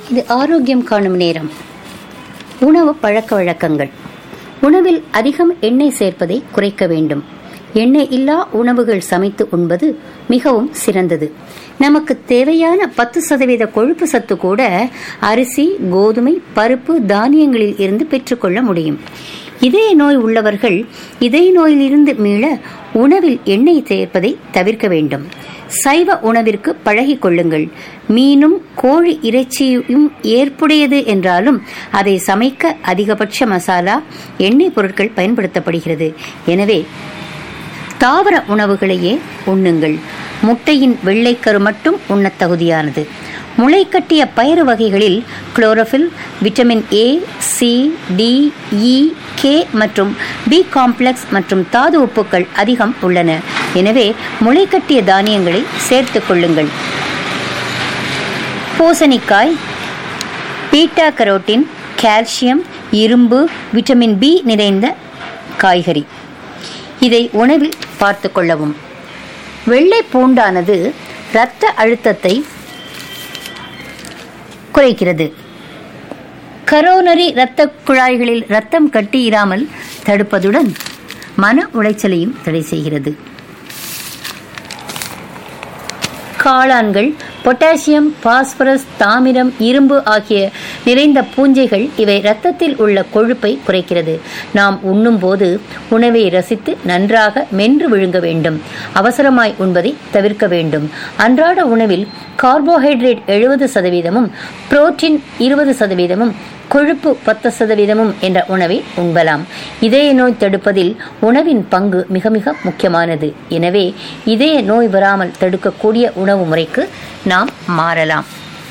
இது ஆரோக்கியம் காணும் நேரம் உணவு பழக்க வழக்கங்கள் உணவில் அதிகம் எண்ணெய் சேர்ப்பதை குறைக்க வேண்டும் எண்ணெய் இல்லா உணவுகள் சமைத்து உண்பது மிகவும் சிறந்தது நமக்கு தேவையான பத்து சதவீத கொழுப்பு சத்து கூட அரிசி கோதுமை பருப்பு தானியங்களில் இருந்து பெற்றுக்கொள்ள முடியும் இதய நோய் உள்ளவர்கள் இதய நோயிலிருந்து மீள உணவில் எண்ணெய் சேர்ப்பதை தவிர்க்க வேண்டும் சைவ உணவிற்கு பழகிக் கொள்ளுங்கள் மீனும் கோழி இறைச்சியும் ஏற்புடையது என்றாலும் அதை சமைக்க அதிகபட்ச மசாலா எண்ணெய் பொருட்கள் பயன்படுத்தப்படுகிறது எனவே தாவர உணவுகளையே உண்ணுங்கள் முட்டையின் வெள்ளைக்கரு மட்டும் உண்ணத் தகுதியானது முளைக்கட்டிய பயறு வகைகளில் chlorophyll vitamin A C D E K மற்றும் பி காம்ப்ளெக்ஸ் மற்றும் தாது உப்புக்கள் அதிகம் உள்ளன எனவே முளைக்கட்டிய தானியங்களை சேர்த்துக் கொள்ளுங்கள் பூசணிக்காய் பீட்டா கரோட்டின் கால்சியம் இரும்பு விட்டமின் பி நிறைந்த காய்கறி இதை உணவில் பார்த்து கொள்ளவும் வெள்ளை பூண்டானது இரத்த அழுத்தத்தை குறைக்கிறது கரோனரி இரத்த குழாய்களில் இரத்தம் கட்டியிராமல் தடுப்பதுடன் மன உளைச்சலையும் தடை செய்கிறது காளான்கள் பொட்டாசியம் பாஸ்பரஸ் தாமிரம் இரும்பு ஆகிய நிறைந்த பூஞ்சைகள் இவை இரத்தத்தில் உள்ள கொழுப்பை குறைக்கிறது நாம் உண்ணும்போது உணவை ரசித்து நன்றாக மென்று விழுங்க வேண்டும் அவசரமாய் உண்பதை தவிர்க்க வேண்டும் அன்றாட உணவில் கார்போஹைட்ரேட் எழுபது சதவீதமும் புரோட்டீன் இருபது சதவீதமும் கொழுப்பு பத்து சதவீதமும் என்ற உணவை உண்பலாம் இதய நோய் தடுப்பதில் உணவின் பங்கு மிக மிக முக்கியமானது எனவே இதய நோய் வராமல் தடுக்கக்கூடிய உணவு முறைக்கு நாம் மாறலாம்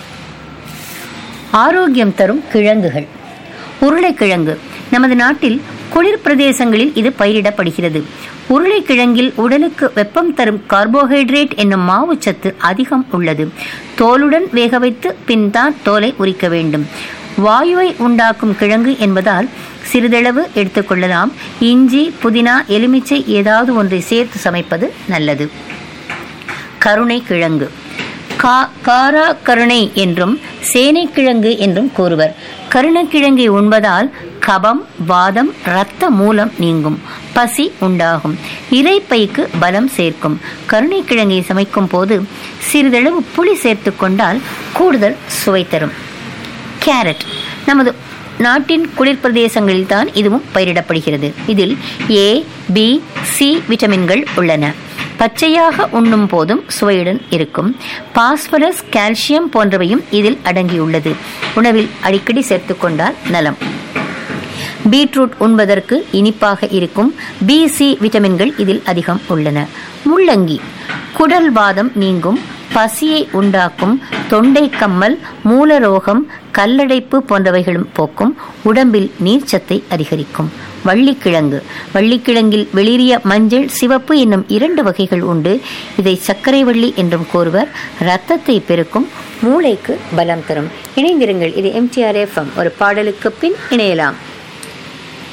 ஆரோக்கியம் தரும் கிழங்குகள் உருளைக்கிழங்கு நமது நாட்டில் குளிர் பிரதேசங்களில் இது பயிரிடப்படுகிறது உருளைக்கிழங்கில் உடலுக்கு வெப்பம் தரும் கார்போஹைட்ரேட் என்னும் மாவுச்சத்து அதிகம் உள்ளது தோலுடன் வேக வைத்து பின் தான் தோலை உரிக்க வேண்டும் வாயுவை உண்டாக்கும் கிழங்கு என்பதால் சிறிதளவு எடுத்துக்கொள்ளலாம் இஞ்சி புதினா எலுமிச்சை ஏதாவது ஒன்றை சேர்த்து சமைப்பது நல்லது கருணை கிழங்கு கா காரா கருணை என்றும் சேனைக்கிழங்கு என்றும் கூறுவர் கருணக்கிழங்கை உண்பதால் கபம் வாதம் இரத்த மூலம் நீங்கும் பசி உண்டாகும் இறைப்பைக்கு பலம் சேர்க்கும் கருணைக்கிழங்கை சமைக்கும் போது சிறிதளவு புளி சேர்த்து கொண்டால் கூடுதல் சுவை தரும் கேரட் நமது நாட்டின் குளிர் பிரதேசங்களில் தான் இதுவும் பயிரிடப்படுகிறது இதில் ஏ பி சி விட்டமின்கள் உள்ளன பச்சையாக உண்ணும் போதும் சுவையுடன் இருக்கும் பாஸ்பரஸ் கால்சியம் போன்றவையும் இதில் அடங்கியுள்ளது உணவில் அடிக்கடி சேர்த்துக்கொண்டால் நலம் பீட்ரூட் உண்பதற்கு இனிப்பாக இருக்கும் பி சி விட்டமின்கள் இதில் அதிகம் உள்ளன முள்ளங்கி குடல் வாதம் நீங்கும் பசியை உண்டாக்கும் தொண்டை கம்மல் மூலரோகம் கல்லடைப்பு போன்றவைகளும் போக்கும் உடம்பில் நீர்ச்சத்தை அதிகரிக்கும் வள்ளிக்கிழங்கு வள்ளிக்கிழங்கில் வெளிரிய மஞ்சள் சிவப்பு என்னும் இரண்டு வகைகள் உண்டு இதை சர்க்கரை வள்ளி என்றும் கூறுவர் இரத்தத்தை பெருக்கும் மூளைக்கு பலம் தரும் இணைந்திருங்கள் இது எம்டிஆர் எஃப்எம் ஒரு பாடலுக்கு பின் இணையலாம்